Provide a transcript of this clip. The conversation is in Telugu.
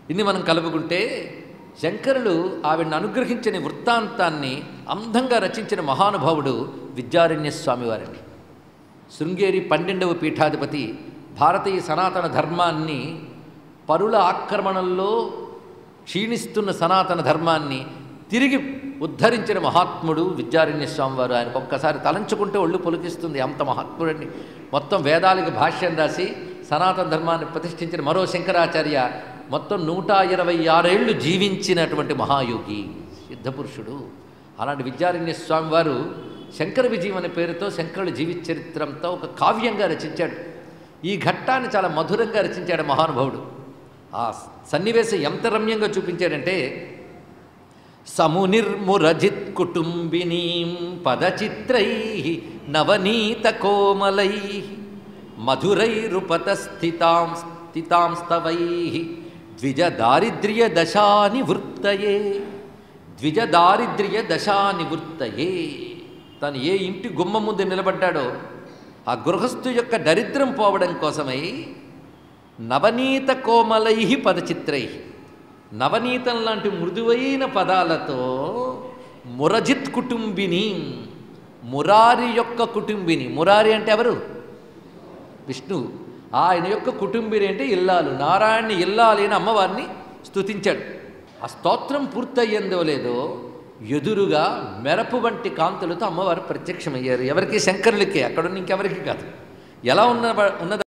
ఇన్ని మనం కలుపుకుంటే శంకరులు ఆవిడని అనుగ్రహించిన వృత్తాంతాన్ని అందంగా రచించిన మహానుభావుడు విద్యారణ్య స్వామివారండి శృంగేరి పన్నెండవ పీఠాధిపతి భారతీయ సనాతన ధర్మాన్ని పరుల ఆక్రమణల్లో క్షీణిస్తున్న సనాతన ధర్మాన్ని తిరిగి ఉద్ధరించిన మహాత్ముడు విద్యారణ్య స్వామివారు ఆయనకు ఒక్కసారి తలంచుకుంటే ఒళ్ళు పొలికిస్తుంది అంత మహాత్ముడిని మొత్తం వేదాలకు భాష్యం రాసి సనాతన ధర్మాన్ని ప్రతిష్ఠించిన మరో శంకరాచార్య మొత్తం నూట ఇరవై ఆరేళ్లు జీవించినటువంటి మహాయోగి సిద్ధపురుషుడు అలాంటి విద్యారణ్య స్వామివారు శంకర విజయం అనే పేరుతో శంకరుల జీవిత చరిత్రంతో ఒక కావ్యంగా రచించాడు ఈ ఘట్టాన్ని చాలా మధురంగా రచించాడు మహానుభావుడు ఆ సన్నివేశం ఎంత రమ్యంగా చూపించాడంటే సమునిర్మురజిత్ కుటుంబినీం పదచిత్రై నవనీత కోమలై మధురైరుపత స్థితాం స్థితాంస్తవై ద్విజ దారిద్ర్య దశానివృత్తయే ద్విజ దారిద్ర్య దశానివృత్తయే తను ఏ ఇంటి గుమ్మ ముందు నిలబడ్డాడో ఆ గృహస్థు యొక్క దరిద్రం పోవడం కోసమై నవనీత కోమలై పదచిత్రై నవనీతం లాంటి మృదువైన పదాలతో మురజిత్ కుటుంబిని మురారి యొక్క కుటుంబిని మురారి అంటే ఎవరు విష్ణువు ఆయన యొక్క కుటుంబిని అంటే ఇల్లాలు నారాయణని ఇల్లాలి అని అమ్మవారిని స్తుతించాడు ఆ స్తోత్రం పూర్తయ్యేందో లేదో ఎదురుగా మెరపు వంటి కాంతులతో అమ్మవారు ప్రత్యక్షమయ్యారు ఎవరికి శంకరులకే అక్కడున్న ఇంకెవరికి కాదు ఎలా ఉన్న ఉన్నది